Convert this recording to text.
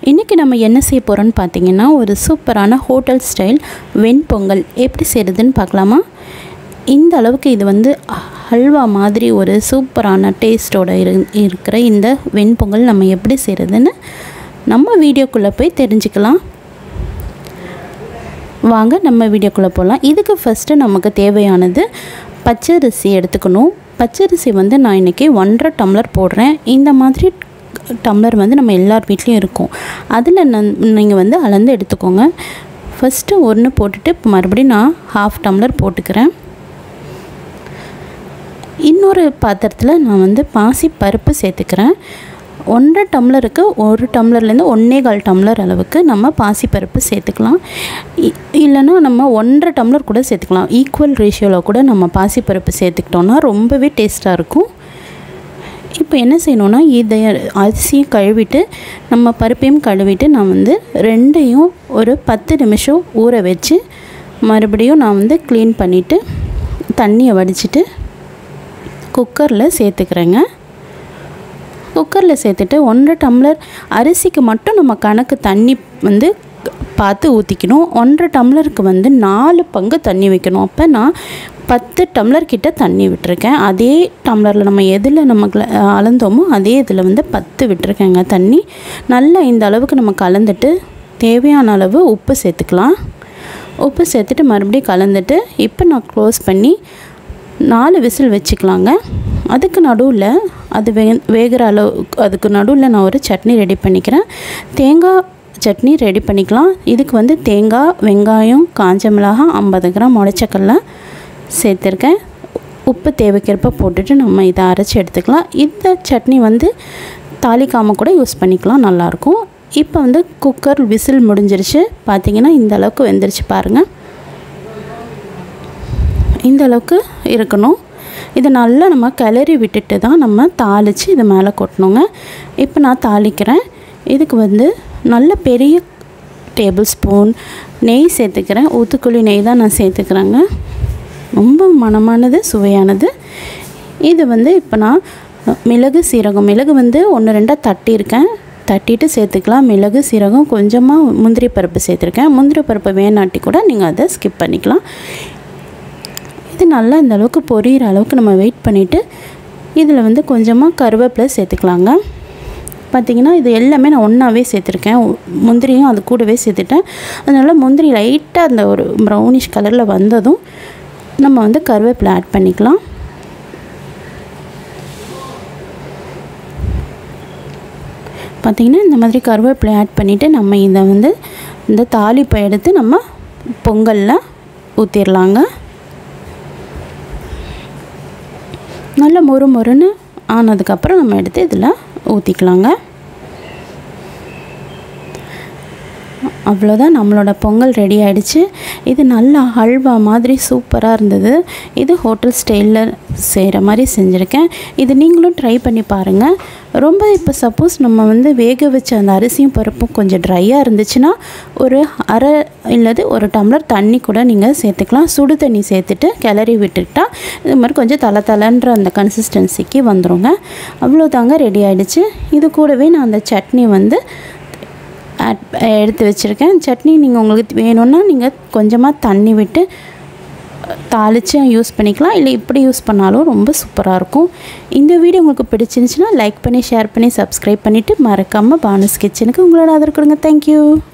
இன்றைக்கி நம்ம என்ன செய்ய போகிறோன்னு பார்த்தீங்கன்னா ஒரு சூப்பரான ஹோட்டல் ஸ்டைல் வெண்பொங்கல் எப்படி செய்கிறதுன்னு பார்க்கலாமா இந்த அளவுக்கு இது வந்து ஹல்வா மாதிரி ஒரு சூப்பரான டேஸ்ட்டோட இரு இருக்கிற இந்த வெண்பொங்கல் நம்ம எப்படி செய்கிறதுன்னு நம்ம வீடியோக்குள்ளே போய் தெரிஞ்சுக்கலாம் வாங்க நம்ம வீடியோக்குள்ளே போகலாம் இதுக்கு ஃபஸ்ட்டு நமக்கு தேவையானது பச்சரிசி எடுத்துக்கணும் பச்சரிசி வந்து நான் இன்றைக்கி ஒன்றரை டம்ளர் போடுறேன் இந்த மாதிரி டம்ளர் வந்து நம்ம எல்லார் வீட்லேயும் இருக்கும் அதில் நன் நீங்கள் வந்து அளந்து எடுத்துக்கோங்க ஃபஸ்ட்டு ஒன்று போட்டுட்டு இப்போ மறுபடியும் நான் ஹாஃப் டம்ளர் போட்டுக்கிறேன் இன்னொரு பாத்திரத்தில் நான் வந்து பாசி பருப்பு சேர்த்துக்கிறேன் ஒன்றரை டம்ளருக்கு ஒரு டம்ளர்லேருந்து ஒன்றே கால் டம்ளர் அளவுக்கு நம்ம பாசிப்பருப்பு சேர்த்துக்கலாம் இல்லைன்னா நம்ம ஒன்றரை டம்ளர் கூட சேர்த்துக்கலாம் ஈக்குவல் ரேஷியோவில் கூட நம்ம பாசிப்பருப்பு சேர்த்துக்கிட்டோன்னா ரொம்பவே டேஸ்ட்டாக இருக்கும் இப்போ என்ன செய்யணுன்னா இதை அரிசியும் கழுவிட்டு நம்ம பருப்பையும் கழுவிட்டு நான் வந்து ரெண்டையும் ஒரு பத்து நிமிஷம் ஊற வச்சு மறுபடியும் நான் வந்து க்ளீன் பண்ணிவிட்டு தண்ணியை வடிச்சிட்டு குக்கரில் சேர்த்துக்கிறேங்க குக்கரில் சேர்த்துட்டு ஒன்றரை டம்ளர் அரிசிக்கு மட்டும் நம்ம கணக்கு தண்ணி வந்து பார்த்து ஊற்றிக்கணும் ஒன்றரை டம்ளருக்கு வந்து நாலு பங்கு தண்ணி வைக்கணும் அப்போ நான் பத்து டம்ளர் கிட்ட தண்ணி விட்டுருக்கேன் அதே டம்ளரில் நம்ம எதில் நமக்கு அளந்தோமோ அதே இதில் வந்து பத்து விட்டுருக்கேங்க தண்ணி நல்லா இந்த அளவுக்கு நம்ம கலந்துட்டு தேவையான அளவு உப்பு சேர்த்துக்கலாம் உப்பு சேர்த்துட்டு மறுபடியும் கலந்துட்டு இப்போ நான் க்ளோஸ் பண்ணி நாலு விசில் வச்சுக்கலாங்க அதுக்கு நடுவில் அது வே வேகிற அளவு அதுக்கு நடுவில் நான் ஒரு சட்னி ரெடி பண்ணிக்கிறேன் தேங்காய் சட்னி ரெடி பண்ணிக்கலாம் இதுக்கு வந்து தேங்காய் வெங்காயம் காஞ்ச மிளகாய் ஐம்பது கிராம் உடச்சக்கல்ல சேர்த்துருக்கேன் உப்பு தேவைக்கிறப்ப போட்டுட்டு நம்ம இதை அரைச்சி எடுத்துக்கலாம் இந்த சட்னி வந்து தாளிக்காமல் கூட யூஸ் பண்ணிக்கலாம் நல்லாயிருக்கும் இப்போ வந்து குக்கர் விசில் முடிஞ்சிருச்சு பார்த்திங்கன்னா இந்த அளவுக்கு வெந்துருச்சு பாருங்கள் இந்த அளவுக்கு இருக்கணும் இதை நல்லா நம்ம கிளறி விட்டுட்டு தான் நம்ம தாளித்து இது மேலே கொட்டணுங்க இப்போ நான் தாளிக்கிறேன் இதுக்கு வந்து நல்ல பெரிய டேபிள் ஸ்பூன் நெய் சேர்த்துக்கிறேன் ஊத்துக்குழி நெய் தான் நான் சேர்த்துக்கிறேங்க ரொம்ப மனமானது சுவையானது இது வந்து இப்போ நான் மிளகு சீரகம் மிளகு வந்து ஒன்று ரெண்டாக தட்டியிருக்கேன் தட்டிட்டு சேர்த்துக்கலாம் மிளகு சீரகம் கொஞ்சமாக முந்திரி பருப்பு சேர்த்துருக்கேன் முந்திரி பருப்பு வேணாட்டி கூட நீங்கள் அதை ஸ்கிப் பண்ணிக்கலாம் இது நல்லா இந்த அளவுக்கு பொரியிற அளவுக்கு நம்ம வெயிட் பண்ணிவிட்டு இதில் வந்து கொஞ்சமாக கருவேப்பிலை சேர்த்துக்கலாங்க பார்த்திங்கன்னா இது எல்லாமே நான் ஒன்றாவே சேர்த்துருக்கேன் முந்திரியும் அது கூடவே சேர்த்துட்டேன் அதனால் முந்திரி லைட்டாக அந்த ஒரு ப்ரௌனிஷ் கலரில் வந்ததும் நம்ம வந்து கருவேப்பிலை ஆட் பண்ணிக்கலாம் பார்த்திங்கன்னா இந்த மாதிரி கருவேப்பிலை ஆட் பண்ணிவிட்டு நம்ம இதை வந்து இந்த தாளிப்பை எடுத்து நம்ம பொங்கலில் ஊற்றிடலாங்க நல்லா மொறு மொறுன்னு ஆனதுக்கப்புறம் நம்ம எடுத்து இதில் ஊற்றிக்கலாங்க அவ்வளோதான் நம்மளோட பொங்கல் ரெடி ஆகிடுச்சு இது நல்லா ஹல்வா மாதிரி சூப்பராக இருந்தது இது ஹோட்டல் ஸ்டைலில் செய்கிற மாதிரி செஞ்சுருக்கேன் இது நீங்களும் ட்ரை பண்ணி பாருங்கள் ரொம்ப இப்போ சப்போஸ் நம்ம வந்து வேக வச்ச அந்த அரிசியும் பருப்பும் கொஞ்சம் ட்ரையாக இருந்துச்சுன்னா ஒரு அரை இல்லது ஒரு டம்ளர் தண்ணி கூட நீங்கள் சேர்த்துக்கலாம் சுடு தண்ணி சேர்த்துட்டு கிளறி விட்டுக்கிட்டால் இது மாதிரி கொஞ்சம் தலை தலைன்ற அந்த கன்சிஸ்டன்சிக்கு வந்துடுங்க அவ்வளோதாங்க ரெடி ஆகிடுச்சு இது கூடவே நான் அந்த சட்னி வந்து ஆட் எடுத்து வச்சுருக்கேன் சட்னி நீங்கள் உங்களுக்கு வேணும்னா நீங்கள் கொஞ்சமாக தண்ணி விட்டு தாளித்து யூஸ் பண்ணிக்கலாம் இல்லை இப்படி யூஸ் பண்ணாலும் ரொம்ப சூப்பராக இருக்கும் இந்த வீடியோ உங்களுக்கு பிடிச்சிருந்துச்சுன்னா லைக் பண்ணி ஷேர் பண்ணி சப்ஸ்கிரைப் பண்ணிவிட்டு மறக்காமல் பானஸ் கிச்சனுக்கு உங்களோட ஆதரவு கொடுங்க தேங்க்யூ